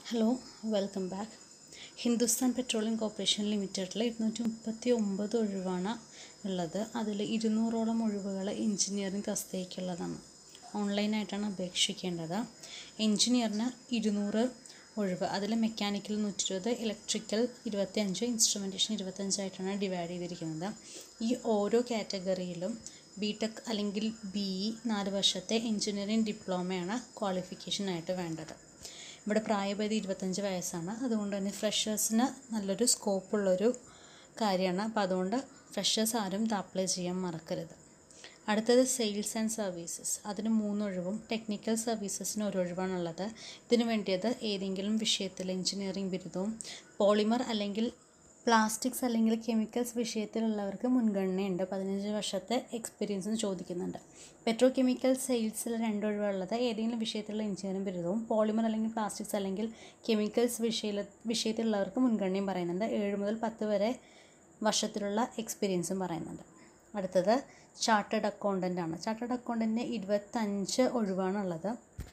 hello welcome back Hindustan petroleum corporation ലിമിറ്റഡിൽ ഇരുന്നൂറ്റി മുപ്പത്തി ഒമ്പത് ഒഴിവാണ് ഉള്ളത് അതിൽ ഇരുന്നൂറോളം ഒഴിവുകൾ എഞ്ചിനീയറിംഗ് തസ്തികയ്ക്കുള്ളതാണ് ഓൺലൈനായിട്ടാണ് അപേക്ഷിക്കേണ്ടത് എഞ്ചിനീയറിന് ഇരുന്നൂറ് ഒഴിവ് അതിൽ മെക്കാനിക്കൽ നൂറ്റി ഇരുപത് ഇലക്ട്രിക്കൽ ഇരുപത്തിയഞ്ച് ഇൻസ്ട്രുമെൻറ്റേഷൻ ഇരുപത്തഞ്ചായിട്ടാണ് ഡിവൈഡ് ചെയ്തിരിക്കുന്നത് ഈ ഓരോ കാറ്റഗറിയിലും ബി ടെക് അല്ലെങ്കിൽ ബി ഇ നാല് വർഷത്തെ എഞ്ചിനീയറിംഗ് ഡിപ്ലോമയാണ് ക്വാളിഫിക്കേഷനായിട്ട് വേണ്ടത് ഇവിടെ പ്രായപരിധി ഇരുപത്തഞ്ച് വയസ്സാണ് അതുകൊണ്ട് തന്നെ ഫ്രഷേഴ്സിന് നല്ലൊരു സ്കോപ്പുള്ളൊരു കാര്യമാണ് അപ്പോൾ അതുകൊണ്ട് ഫ്രഷേഴ്സ് ആരും ഇത് അപ്ലൈ ചെയ്യാൻ മറക്കരുത് അടുത്തത് സെയിൽസ് ആൻഡ് സർവീസസ് അതിന് മൂന്നൊഴിവും ടെക്നിക്കൽ സർവീസസിന് ഒരു ഒഴിവാണുള്ളത് ഇതിന് വേണ്ടിയത് ഏതെങ്കിലും വിഷയത്തിൽ എഞ്ചിനീയറിംഗ് ബിരുദവും പോളിമർ അല്ലെങ്കിൽ പ്ലാസ്റ്റിക്സ് അല്ലെങ്കിൽ കെമിക്കൽസ് വിഷയത്തിലുള്ളവർക്ക് മുൻഗണനയുണ്ട് പതിനഞ്ച് വർഷത്തെ എക്സ്പീരിയൻസും ചോദിക്കുന്നുണ്ട് പെട്രോ കെമിക്കൽ സെയിൽസിൽ രണ്ടൊഴിവുള്ളത് ഏതെങ്കിലും വിഷയത്തിലുള്ള എഞ്ചിനീയറിംഗ് ബിരുദവും പോളിമർ അല്ലെങ്കിൽ പ്ലാസ്റ്റിക്സ് അല്ലെങ്കിൽ കെമിക്കൽസ് വിഷയ വിഷയത്തിലുള്ളവർക്ക് മുൻഗണനയും പറയുന്നുണ്ട് ഏഴ് മുതൽ പത്ത് വരെ വർഷത്തിലുള്ള എക്സ്പീരിയൻസും പറയുന്നുണ്ട് അടുത്തത് ചാർട്ടേഡ് അക്കൗണ്ടൻ്റ് ആണ് ചാർട്ടേഡ് അക്കൗണ്ടൻറ്റിന് ഇരുപത്തഞ്ച് ഒഴിവാണുള്ളത്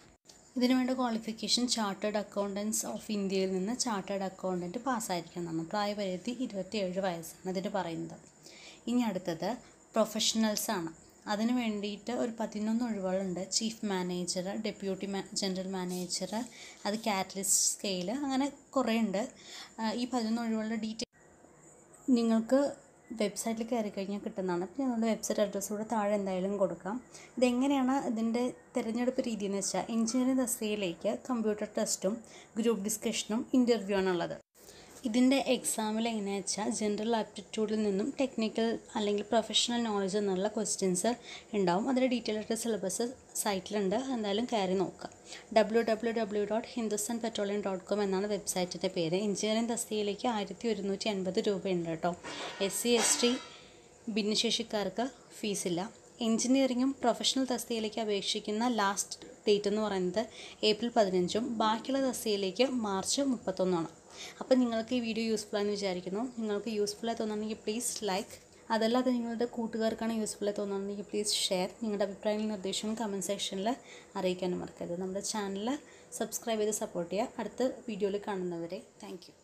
ഇതിനു വേണ്ട ക്വാളിഫിക്കേഷൻ ചാർട്ടേഡ് അക്കൗണ്ടൻസ് ഓഫ് ഇന്ത്യയിൽ നിന്ന് ചാർട്ടേഡ് അക്കൗണ്ടൻറ്റ് പാസ്സായിരിക്കുന്നതാണ് പ്രായപരിധി ഇരുപത്തിയേഴ് വയസ്സാണ് ഇതിന് പറയുന്നത് ഇനി അടുത്തത് പ്രൊഫഷണൽസ് ആണ് അതിന് വേണ്ടിയിട്ട് ഒരു പതിനൊന്ന് ഒഴിവുകളുണ്ട് ചീഫ് മാനേജർ ഡെപ്യൂട്ടി മാ ജനറൽ മാനേജർ അത് കാറ്റലിസ്റ്റ് സ്കെയിൽ അങ്ങനെ കുറേ ഉണ്ട് ഈ പതിനൊന്ന് ഒഴിവുകളുടെ ഡീറ്റെയിൽ നിങ്ങൾക്ക് വെബ്സൈറ്റിൽ കയറി കഴിഞ്ഞാൽ കിട്ടുന്നതാണ് പിന്നെ നമ്മുടെ വെബ്സൈറ്റ് അഡ്രസ്സ് കൂടെ താഴെ എന്തായാലും കൊടുക്കാം ഇതെങ്ങനെയാണ് ഇതിൻ്റെ തിരഞ്ഞെടുപ്പ് രീതി എന്ന് വെച്ചാൽ എഞ്ചിനീയറിംഗ് തസ്തികയിലേക്ക് കമ്പ്യൂട്ടർ ടെസ്റ്റും ഗ്രൂപ്പ് ഡിസ്കഷനും ഇൻ്റർവ്യൂ ആണുള്ളത് ഇതിൻ്റെ എക്സാമിൽ എങ്ങനെയാണെന്ന് വെച്ചാൽ ജനറൽ ആപ്റ്റിറ്റ്യൂഡിൽ നിന്നും ടെക്നിക്കൽ അല്ലെങ്കിൽ പ്രൊഫഷണൽ നോളജ് എന്നുള്ള ക്വസ്റ്റ്യൻസ് ഉണ്ടാവും അതിൻ്റെ ഡീറ്റെയിൽ ആയിട്ട് സിലബസ് സൈറ്റിലുണ്ട് എന്തായാലും കയറി നോക്കുക W W W dot Hindustan petroleum dot com എന്നാണ് വെബ്സൈറ്റിൻ്റെ പേര് എഞ്ചിനീയറിംഗ് തസ്തികയിലേക്ക് ആയിരത്തി ഒരുന്നൂറ്റി അൻപത് രൂപയുണ്ട് കേട്ടോ എസ് സി എസ് ടി ഭിന്നശേഷിക്കാർക്ക് ഫീസില്ല എഞ്ചിനീയറിങ്ങും പ്രൊഫഷണൽ തസ്തികയിലേക്ക് അപേക്ഷിക്കുന്ന ലാസ്റ്റ് ഡേറ്റ് എന്ന് പറയുന്നത് ഏപ്രിൽ പതിനഞ്ചും ബാക്കിയുള്ള തസ്തികയിലേക്ക് മാർച്ച് മുപ്പത്തൊന്നാണ് അപ്പോൾ നിങ്ങൾക്ക് ഈ വീഡിയോ യൂസ്ഫുൾ ആണെന്ന് വിചാരിക്കുന്നു നിങ്ങൾക്ക് യൂസ്ഫുൾ ആയി തോന്നുകയാണെങ്കിൽ പ്ലീസ് ലൈക്ക് അതല്ലാതെ നിങ്ങളുടെ കൂട്ടുകാർക്കാണ് യൂസ്ഫുൾ ആയി തോന്നുകയാണെങ്കിൽ പ്ലീസ് ഷെയർ നിങ്ങളുടെ അഭിപ്രായങ്ങളും നിർദ്ദേശവും കമൻറ്റ് സെക്ഷനിൽ അറിയിക്കാനും മറക്കരുത് നമ്മുടെ ചാനൽ സബ്സ്ക്രൈബ് ചെയ്ത് സപ്പോർട്ട് ചെയ്യുക അടുത്ത വീഡിയോയിൽ കാണുന്നവരെ താങ്ക്